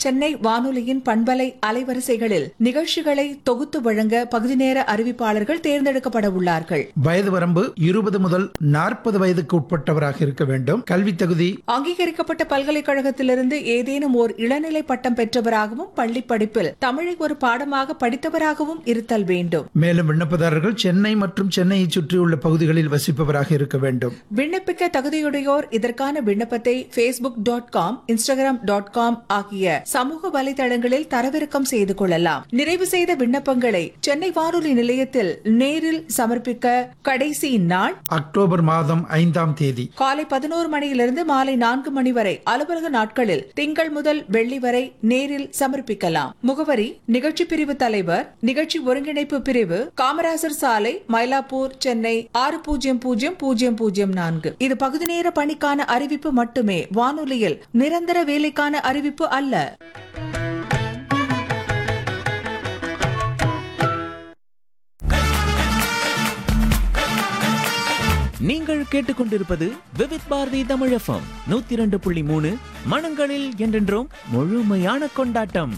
சென்னை வானொலியின் பண்பலை அலைவரிசைகளில் நிகழ்ச்சிகளை தொகுத்து வழங்க பகுதி நேர அறிவிப்பாளர்கள் தேர்ந்தெடுக்கப்பட உள்ளார்கள் வயது வரம்பு இருபது முதல் நாற்பது வயதுக்கு உட்பட்டவராக இருக்க வேண்டும் கல்வி தகுதி அங்கீகரிக்கப்பட்ட பல்கலைக்கழகத்திலிருந்து ஏதேனும் ஓர் இளநிலை பட்டம் பெற்றவராகவும் பள்ளி படிப்பில் தமிழை ஒரு பாடமாக படித்தவராகவும் இருத்தல் வேண்டும் மேலும் விண்ணப்பதாரர்கள் சென்னை மற்றும் சென்னையை சுற்றியுள்ள பகுதிகளில் வசிப்பவராக இருக்க வேண்டும் விண்ணப்பிக்க தகுதியுடையோர் இதற்கான விண்ணப்பத்தை Facebook dot com Instagram dot com ஆகிய சமூக வலைதளங்களில் தரவிறக்கம் செய்து கொள்ளலாம் நிறைவு செய்த விண்ணப்பங்களை சென்னை வானொலி நிலையத்தில் நேரில் சமர்ப்பிக்க கடைசி நாள் அக்டோபர் மாதம் ஐந்தாம் தேதி காலை பதினோரு மணியிலிருந்து மாலை நான்கு மணி வரை அலுவலக நாட்களில் திங்கள் முதல் வெள்ளி வரை நேரில் சமர்ப்பிக்கலாம் முகவரி நிகழ்ச்சி பிரிவு தலைவர் நிகழ்ச்சி ஒருங்கிணைப்பு பிரிவு காமராசர் சாலை மயிலாப்பூர் சென்னை ஆறு பூஜ்ஜியம் பூஜ்ஜியம் பூஜ்ஜியம் பூஜ்ஜியம் நான்கு இது பகுதி நேர பணிக்கான அறிவிப்பு மட்டுமே வானொலியில் நிரந்தர வேலைக்கான அறிவிப்பு அல்ல நீங்கள் கேட்டுக்கொண்டிருப்பது விவித் பாரதி தமிழ் எஃப்எம் நூத்தி இரண்டு புள்ளி மூணு மனங்களில் என்றென்றும் முழுமையான கொண்டாட்டம்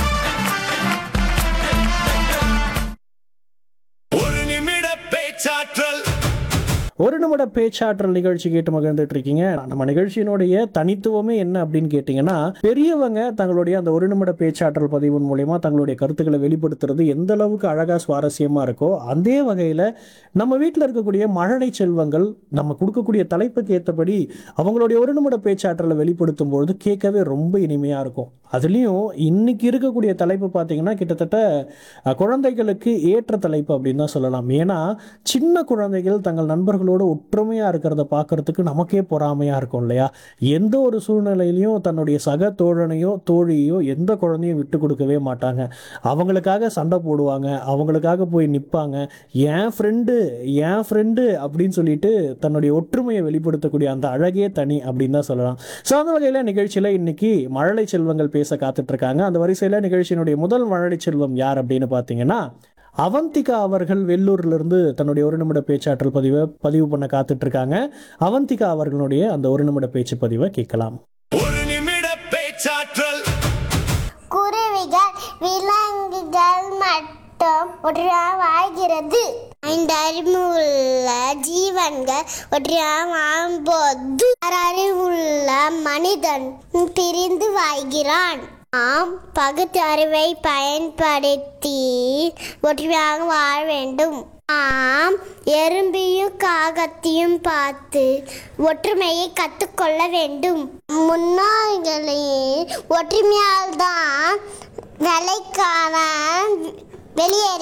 ஒரு நிமிட பேச்சாற்றல் ஒரு நிமிட பேச்சாற்றல் நிகழ்ச்சி கேட்டு மகிழ்ந்துட்டு இருக்கீங்க நம்ம நிகழ்ச்சியினுடைய தனித்துவமே என்ன அப்படின்னு கேட்டிங்கன்னா பெரியவங்க தங்களுடைய அந்த ஒரு நிமிட பேச்சாற்றல் பதிவின் மூலயமா தங்களுடைய கருத்துக்களை வெளிப்படுத்துறது எந்த அளவுக்கு அழகாக சுவாரஸ்யமாக இருக்கோ அதே வகையில் நம்ம வீட்டில் இருக்கக்கூடிய மழலை செல்வங்கள் நம்ம கொடுக்கக்கூடிய தலைப்புக்கு ஏற்றபடி அவங்களுடைய ஒரு நிமிட பேச்சாற்றலை வெளிப்படுத்தும் பொழுது கேட்கவே ரொம்ப இனிமையாக இருக்கும் அதுலேயும் இன்னைக்கு இருக்கக்கூடிய தலைப்பு பார்த்தீங்கன்னா கிட்டத்தட்ட அஹ், குழந்தைகளுக்கு ஏற்ற தலைப்பு அப்படின்னு தான் சொல்லலாம் ஏன்னா சின்ன குழந்தைகள் தங்கள் நண்பர்களோடு ஒற்றுமையாக இருக்கிறத பார்க்கறதுக்கு நமக்கே பொறாமையாக இருக்கும் இல்லையா எந்த ஒரு சூழ்நிலையிலையும் தன்னுடைய சக தோழனையோ தோழியோ எந்த குழந்தையும் விட்டு கொடுக்கவே மாட்டாங்க அவங்களுக்காக சண்டை போடுவாங்க அவங்களுக்காக போய் நிற்பாங்க என் ஃப்ரெண்டு என் ஃப்ரெண்டு அப்படின்னு சொல்லிட்டு தன்னுடைய ஒற்றுமையை வெளிப்படுத்தக்கூடிய அந்த அழகே தனி அப்படின்னு தான் சொல்லலாம் ஸோ அந்த வகையில் நிகழ்ச்சியில் இன்னைக்கு மழலை செல்வங்கள் பேச காத்துட்டு இருக்காங்க அந்த வரிசையில் நிகழ்ச்சியினுடைய முதல் மழலை செல்வம் யார் அப்படின்னு பார்த்தீங்கன்னா அவந்திகா அவர்கள் வெள்ளூர்ல இருந்து தன்னுடைய ஒரு நிமிட பேச்சாற்றல் பதிவை பதிவு பண்ண காத்துட்டு இருக்காங்க அவந்திகா அவர்களுடைய அந்த ஒரு நிமிட பேச்சு பதிவை கேட்கலாம் ஒரு நிமிட பேச்சாற்றல் குருவிகள் விலங்குகள் மட்டும் ஒன்றாக வாழ்கிறது ஐந்து அறிவுள்ள ஜீவன்கள் ஒன்றாக வாழும்போது ஆறு அறிவுள்ள மனிதன் பிரிந்து வாழ்கிறான் நாம் பகுத்தறிவை பயன்படுத்தி ஒற்றுமையாக வாழ வேண்டும் நாம் எறும்பியும் காகத்தையும் பார்த்து ஒற்றுமையை கற்றுக்கொள்ள வேண்டும் முன்னோர்களே ஒற்றுமையால் தான் வேலைக்கான வெளியேறி